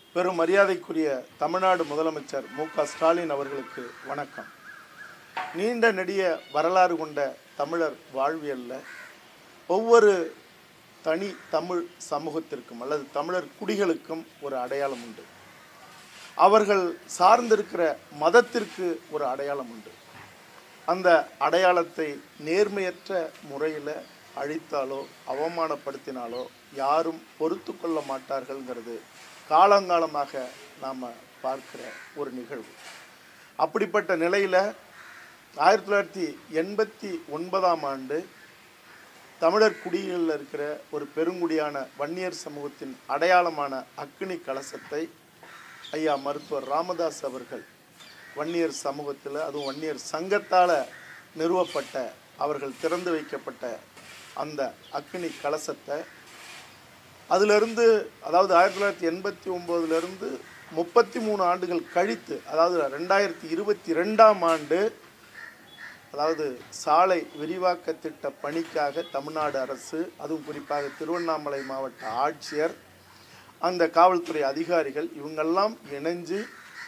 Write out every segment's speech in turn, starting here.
பெரும் மரியாதைக்குரிய தமிழ்நாடு முதலமைச்சர் மு க ஸ்டாலின் அவர்களுக்கு வணக்கம் நீண்ட நெடிய வரலாறு கொண்ட தமிழர் வாழ்வியல்ல ஒவ்வொரு தனி தமிழ் சமூகத்திற்கும் அல்லது தமிழர் குடிகளுக்கும் ஒரு அடையாளம் உண்டு அவர்கள் சார்ந்திருக்கிற மதத்திற்கு ஒரு அடையாளம் உண்டு அந்த அடையாளத்தை நேர்மையற்ற முறையில் அழித்தாலோ அவமானப்படுத்தினாலோ யாரும் பொறுத்து கொள்ள மாட்டார்கள்ங்கிறது காலங்காலமாக நாம் பார்க்கிற ஒரு நிகழ்வு அப்படிப்பட்ட நிலையில் ஆயிரத்தி தொள்ளாயிரத்தி எண்பத்தி ஒன்பதாம் ஆண்டு தமிழர் குடிகளில் இருக்கிற ஒரு பெருங்குடியான வன்னியர் சமூகத்தின் அடையாளமான அக்னி கலசத்தை ஐயா மருத்துவர் ராமதாஸ் அவர்கள் வன்னியர் சமூகத்தில் அதுவும் வன்னியர் சங்கத்தால் நிறுவப்பட்ட அவர்கள் திறந்து வைக்கப்பட்ட அந்த அக்னி கலசத்தை அதிலிருந்து அதாவது ஆயிரத்தி தொள்ளாயிரத்தி எண்பத்தி ஒம்போதுலேருந்து முப்பத்தி மூணு ஆண்டுகள் கழித்து அதாவது ரெண்டாயிரத்தி இருபத்தி ரெண்டாம் ஆண்டு அதாவது சாலை விரிவாக்க திட்ட பணிக்காக தமிழ்நாடு அரசு அதுவும் குறிப்பாக திருவண்ணாமலை மாவட்ட ஆட்சியர் அந்த காவல்துறை அதிகாரிகள் இவங்கெல்லாம் இணைஞ்சு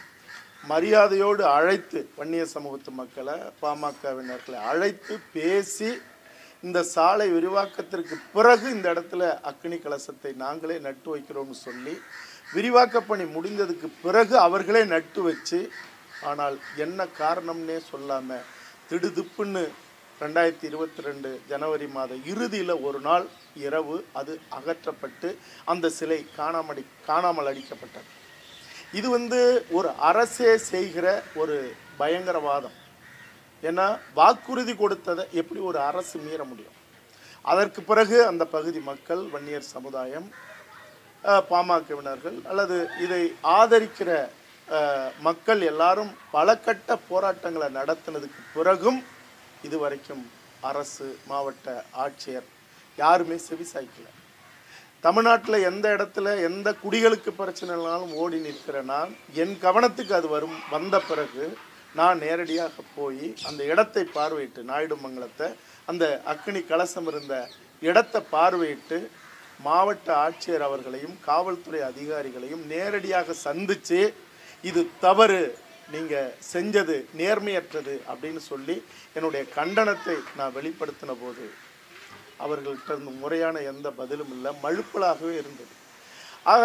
மரியாதையோடு அழைத்து வன்னிய சமூகத்து மக்களை பாமகவினர்களை அழைத்து பேசி இந்த சாலை விரிவாக்கத்திற்கு பிறகு இந்த இடத்துல அக்னி கலசத்தை நாங்களே நட்டு வைக்கிறோம்னு சொல்லி விரிவாக்க பணி முடிந்ததுக்கு பிறகு அவர்களே நட்டு வச்சு ஆனால் என்ன காரணம்னே சொல்லாமல் திடுதிப்புன்னு ரெண்டாயிரத்தி இருபத்தி ரெண்டு ஜனவரி மாத இறுதியில் ஒரு நாள் இரவு அது அகற்றப்பட்டு அந்த சிலை காணாமடி காணாமல் அடிக்கப்பட்டது இது வந்து ஒரு அரசே செய்கிற ஒரு பயங்கரவாதம் ஏன்னா வாக்குறுதி கொடுத்ததை எப்படி ஒரு அரசு மீற முடியும் அதற்கு பிறகு அந்த பகுதி மக்கள் வன்னியர் சமுதாயம் அஹ், பாமகவினர்கள் அல்லது இதை ஆதரிக்கிற அஹ், மக்கள் எல்லாரும் பல கட்ட போராட்டங்களை நடத்தினதுக்கு பிறகும் இதுவரைக்கும் அரசு மாவட்ட ஆட்சியர் யாருமே செவிசாய்க்கல தமிழ்நாட்டில் எந்த இடத்துல எந்த குடிகளுக்கு பிரச்சனைனாலும் ஓடி நிற்கிற நான் என் கவனத்துக்கு அது வரும் வந்த பிறகு நான் நேரடியாக போய் அந்த இடத்தை பார்வையிட்டு நாயுடுமங்கலத்தை அந்த அக்னி கலசம் இருந்த இடத்தை பார்வையிட்டு மாவட்ட ஆட்சியர் அவர்களையும் காவல்துறை அதிகாரிகளையும் நேரடியாக சந்தித்து இது தவறு நீங்கள் செஞ்சது நேர்மையற்றது அப்படின்னு சொல்லி என்னுடைய கண்டனத்தை நான் வெளிப்படுத்தின போது அவர்கள்ட்ட இருந்து முறையான எந்த பதிலும் இல்லை மழுப்பலாகவே இருந்தது ஆக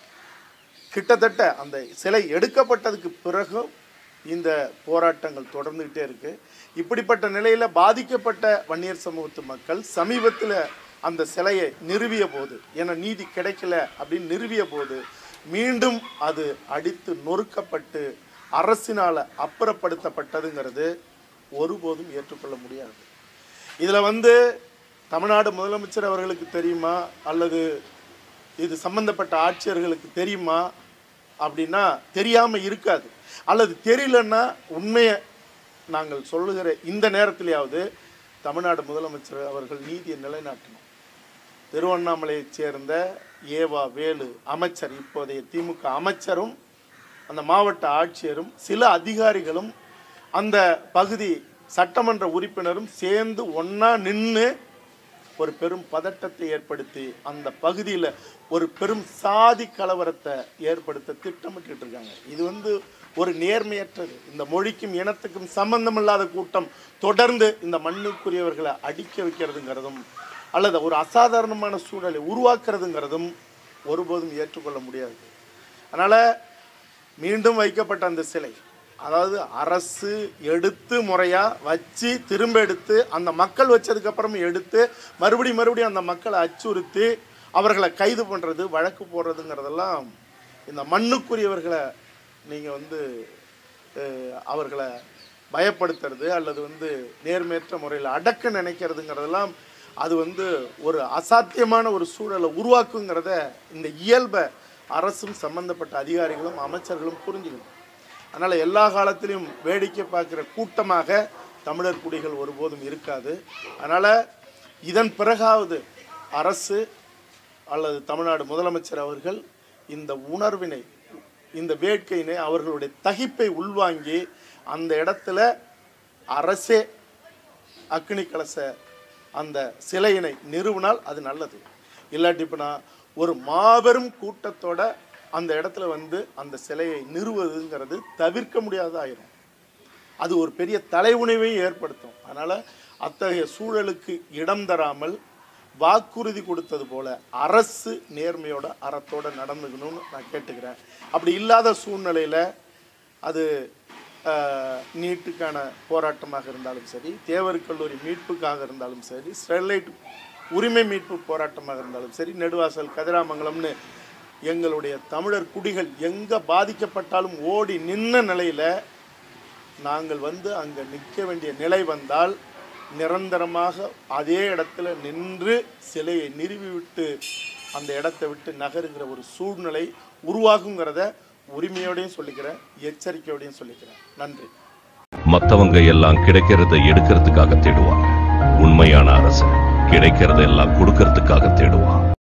கிட்டத்தட்ட அந்த சிலை எடுக்கப்பட்டதுக்கு பிறகும் இந்த போராட்டங்கள் தொடர்ந்துக்கிட்டே இருக்கு இப்படிப்பட்ட நிலையில் பாதிக்கப்பட்ட வன்னியர் சமூகத்து மக்கள் சமீபத்தில் அந்த சிலையை நிறுவிய போது என நீதி கிடைக்கல அப்படின்னு நிறுவிய போது மீண்டும் அது அடித்து நொறுக்கப்பட்டு அரசினால் அப்புறப்படுத்தப்பட்டதுங்கிறது ஒருபோதும் ஏற்றுக்கொள்ள முடியாது இதில் வந்து தமிழ்நாடு முதலமைச்சர் அவர்களுக்கு தெரியுமா அல்லது இது சம்பந்தப்பட்ட ஆட்சியர்களுக்கு தெரியுமா அப்படின்னா தெரியாமல் இருக்காது அல்லது தெரியலன்னா உண்மையை நாங்கள் சொல்லுகிற இந்த நேரத்திலேயாவது தமிழ்நாடு முதலமைச்சர் அவர்கள் நீதியை நிலைநாட்டணும் திருவண்ணாமலையைச் சேர்ந்த ஏவா வேலு அமைச்சர் இப்போதைய திமுக அமைச்சரும் அந்த மாவட்ட ஆட்சியரும் சில அதிகாரிகளும் அந்த பகுதி சட்டமன்ற உறுப்பினரும் சேர்ந்து ஒன்றா நின்று ஒரு பெரும் பதட்டத்தை ஏற்படுத்தி அந்த பகுதியில் ஒரு பெரும் சாதி கலவரத்தை ஏற்படுத்த திட்டமிட்டு இருக்காங்க இது வந்து ஒரு நேர்மையற்றது இந்த மொழிக்கும் இனத்துக்கும் சம்பந்தமில்லாத கூட்டம் தொடர்ந்து இந்த மண்ணுக்குரியவர்களை அடிக்க வைக்கிறதுங்கிறதும் அல்லது ஒரு அசாதாரணமான சூழலை உருவாக்குறதுங்கிறதும் ஒருபோதும் ஏற்றுக்கொள்ள முடியாது அதனால் மீண்டும் வைக்கப்பட்ட அந்த சிலை அதாவது அரசு எடுத்து முறையாக வச்சு திரும்ப எடுத்து அந்த மக்கள் வச்சதுக்கு அப்புறமும் எடுத்து மறுபடியும் மறுபடியும் அந்த மக்களை அச்சுறுத்தி அவர்களை கைது பண்ணுறது வழக்கு போடுறதுங்கிறதெல்லாம் இந்த மண்ணுக்குரியவர்களை நீங்கள் வந்து அஹ், அவர்களை பயப்படுத்துறது அல்லது வந்து நேர்மையற்ற முறையில் அடக்க நினைக்கிறதுங்கிறதெல்லாம் அது வந்து ஒரு அசாத்தியமான ஒரு சூழலை உருவாக்குங்கிறத இந்த இயல்பை அரசும் சம்பந்தப்பட்ட அதிகாரிகளும் அமைச்சர்களும் புரிஞ்சுக்கணும் அதனால் எல்லா காலத்திலும் வேடிக்கை பார்க்குற கூட்டமாக தமிழர் குடிகள் ஒருபோதும் இருக்காது அதனால் இதன் பிறகாவது அரசு அல்லது தமிழ்நாடு முதலமைச்சர் அவர்கள் இந்த உணர்வினை இந்த வேட்கையினை அவர்களுடைய தகிப்பை உள்வாங்கி அந்த இடத்துல அரசே அக்னி கலச அந்த சிலையினை நிறுவினால் அது நல்லது இல்லாட்டி இப்போ நான் ஒரு மாபெரும் கூட்டத்தோட அந்த இடத்துல வந்து அந்த சிலையை நிறுவுவதுங்கிறது தவிர்க்க முடியாததாயிரும் அது ஒரு பெரிய தலைவுணைவையும் ஏற்படுத்தும் அதனால் அத்தகைய சூழலுக்கு இடம் தராமல் வாக்குறுதி கொடுத்தது போல அரசு நேர்மையோட அறத்தோட நடந்துக்கணும்னு நான் கேட்டுக்கிறேன் அப்படி இல்லாத சூழ்நிலையில் அது ஆஹ், நீட்டுக்கான போராட்டமாக இருந்தாலும் சரி தேவர் கல்லூரி மீட்புக்காக இருந்தாலும் சரி ஸ்டெர்லைட் உரிமை மீட்பு போராட்டமாக இருந்தாலும் சரி நெடுவாசல் கதிராமங்கலம்னு எங்களுடைய தமிழர் குடிகள் எங்கே பாதிக்கப்பட்டாலும் ஓடி நின்ன நிலையில் நாங்கள் வந்து அங்கே நிற்க வேண்டிய நிலை வந்தால் நிரந்தரமாக அதே இடத்துல நின்று சிலையை நிறுவிவிட்டு அந்த இடத்தை விட்டு நகருங்கிற ஒரு சூழ்நிலை உருவாகுங்கிறத உரிமையோடையும் சொல்லிக்கிறேன் எச்சரிக்கையோடையும் சொல்லிக்கிறேன் நன்றி மத்தவங்க எல்லாம் கிடைக்கிறத எடுக்கிறதுக்காக தேடுவாங்க உண்மையான அரசு கிடைக்கிறத எல்லாம் கொடுக்கறதுக்காக தேடுவான்